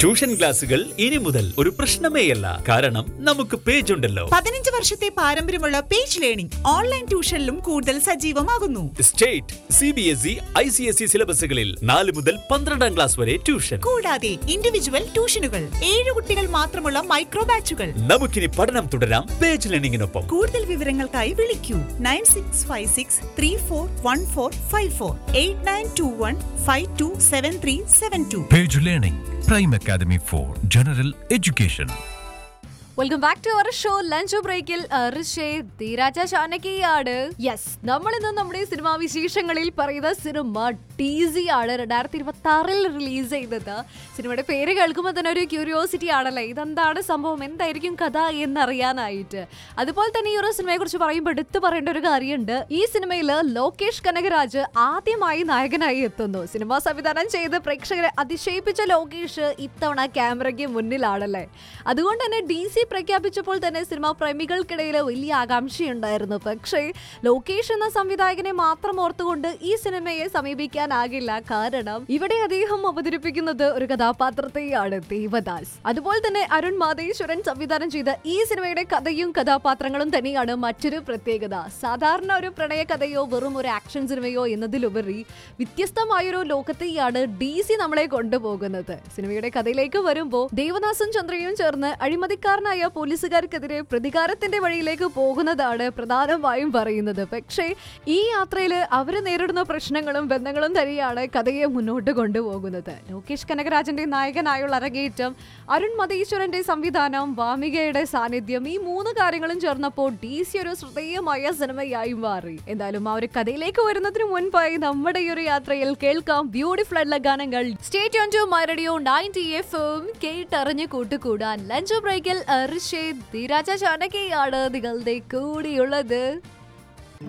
Tuition ക്ലാസുകൾ ഇനി മുതൽ ഒരു പ്രശ്നമേയല്ല കാരണം നമുക്ക് പേജ് ഉണ്ടല്ലോ പതിനഞ്ച് വർഷത്തെ പാരമ്പര്യമുള്ള പേജ് ലേണിംഗ് ഓൺലൈൻ ട്യൂഷനിലും കൂടുതൽ സജീവമാകുന്നു state C B S E I C S E സിലബസുകളിൽ നാല് മുതൽ പന്ത്രണ്ടാം ക്ലാസ് വരെ ട്യൂഷൻ കൂടാതെ ഇൻഡിവിജ്വൽ ട്യൂഷനുകൾ ഏഴ് കുട്ടികൾ മാത്രമുള്ള മൈക്രോ ബാച്ചുകൾ നമുക്കിനി പഠനം തുടരാം പേജ് ലേണിംഗിനൊപ്പം കൂടുതൽ വിവരങ്ങൾക്കായി വിളിക്കൂ nine six five six three four one four five four eight nine two one five two seven three seven two Page Learning, Prime Academy for General Education. Welcome back to our show lunch ബ്രേക്കിൽ ഋഷേ ധീരാജ ചാനകിയാണ് yes നമ്മൾ ഇന്ന് നമ്മുടെ cinema വിശേഷങ്ങളിൽ പറയുന്ന cinema ടീസി ആണ് രണ്ടായിരത്തി ഇരുപത്തി ആറിൽ റിലീസ് ചെയ്തത് സിനിമയുടെ പേര് കേൾക്കുമ്പോൾ തന്നെ ഒരു ക്യൂരിയോസിറ്റി ആണല്ലേ ഇതെന്താണ് സംഭവം എന്തായിരിക്കും കഥ എന്നറിയാനായിട്ട് അതുപോലെ തന്നെ ഈ ഒരു സിനിമയെ കുറിച്ച് പറയുമ്പോൾ എടുത്തു പറയേണ്ട ഒരു കാര്യമുണ്ട് ഈ സിനിമയിൽ ലോകേഷ് കനകരാജ് ആദ്യമായി നായകനായി എത്തുന്നു സിനിമ സംവിധാനം ചെയ്ത് പ്രേക്ഷകരെ അതിശയിപ്പിച്ച ലോകേഷ് ഇത്തവണ ക്യാമറയ്ക്ക് മുന്നിലാണല്ലേ അതുകൊണ്ട് തന്നെ ഡി സി പ്രഖ്യാപിച്ചപ്പോൾ തന്നെ സിനിമാ പ്രേമികൾക്കിടയിൽ വലിയ ആകാംക്ഷയുണ്ടായിരുന്നു പക്ഷേ ലോകേഷ് എന്ന സംവിധായകനെ മാത്രം ഓർത്തുകൊണ്ട് ഈ സിനിമയെ സമീപിക്കാനാകില്ല കാരണം ഇവിടെ അദ്ദേഹം അവതരിപ്പിക്കുന്നത് ഒരു കഥാപാത്രത്തെയാണ് ദേവദാസ് അതുപോലെ തന്നെ അരുൺ മാതേശ്വരൻ സംവിധാനം ചെയ്ത ഈ സിനിമയുടെ കഥയും കഥാപാത്രങ്ങളും തന്നെയാണ് മറ്റൊരു പ്രത്യേകത സാധാരണ ഒരു പ്രണയ കഥയോ വെറും ഒരു ആക്ഷൻ സിനിമയോ എന്നതിലുപരി വ്യത്യസ്തമായൊരു ലോകത്തെയാണ് ഡി സി നമ്മളെ കൊണ്ടുപോകുന്നത് സിനിമയുടെ കഥയിലേക്ക് വരുമ്പോൾ ദേവദാസും ചന്ദ്രയും ചേർന്ന് അഴിമതിക്കാരനായ പോലീസുകാർക്കെതിരെ പ്രതികാരത്തിന്റെ വഴിയിലേക്ക് പോകുന്നതാണ് പ്രധാനമായും പറയുന്നത് പക്ഷേ ഈ യാത്രയിൽ അവർ നേരിടുന്ന പ്രശ്നങ്ങളും ബന്ധങ്ങളും തന്നെയാണ് കഥയെ മുന്നോട്ട് കൊണ്ടുപോകുന്നത് ലോകേഷ് കനകരാജന്റെ നായകനായുള്ള അരങ്ങേറ്റം അരുൺ മതീശ്വരന്റെ സംവിധാനം വാമികയുടെ സാന്നിധ്യം ഈ മൂന്ന് കാര്യങ്ങളും ചേർന്നപ്പോൾ ഡി സി ഒരു ശ്രദ്ധേയമായ സിനിമയായി മാറി എന്തായാലും ആ ഒരു കഥയിലേക്ക് വരുന്നതിന് മുൻപായി നമ്മുടെ ഈ ഒരു യാത്രയിൽ കേൾക്കാം ബ്യൂട്ടിഫുൾ ആയിട്ടുള്ള ഗാനങ്ങൾ സ്റ്റേറ്റ് ഓൺ to my radio ninety F M കേട്ടറിഞ്ഞ് കൂട്ടുകൂടാൻ ലഞ്ച് ബ്രേക്കിൽ ഋഷേ ധീരാജ ചാനകയാണ് നിങ്ങളുടെ കൂടിയുള്ളത്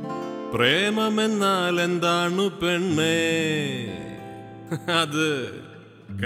പ്രേമമെന്നാൽ എന്താണു പെണ്ണേ അത്